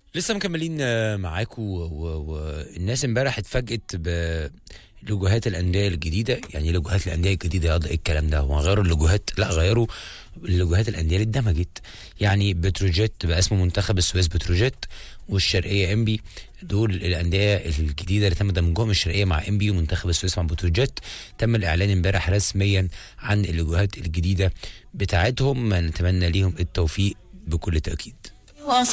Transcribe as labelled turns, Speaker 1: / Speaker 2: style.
Speaker 1: لسه مكملين آه، معاكم والناس امبارح اتفاجئت بلوجوهات الانديه الجديده يعني إيه لوجوهات الانديه الجديده يا ايه الكلام ده هو غيروا اللوجوهات لا غيروا اللوجوهات الانديه اللي اتدمجت يعني بتروجيت بقى اسمه منتخب السويس بتروجيت والشرقيه انبي دول الانديه الجديده اللي تم دمجهم الشرقيه مع انبي ومنتخب السويس مع بتروجيت تم الاعلان امبارح رسميا عن اللوجوهات الجديده بتاعتهم نتمنى ليهم التوفيق بكل تاكيد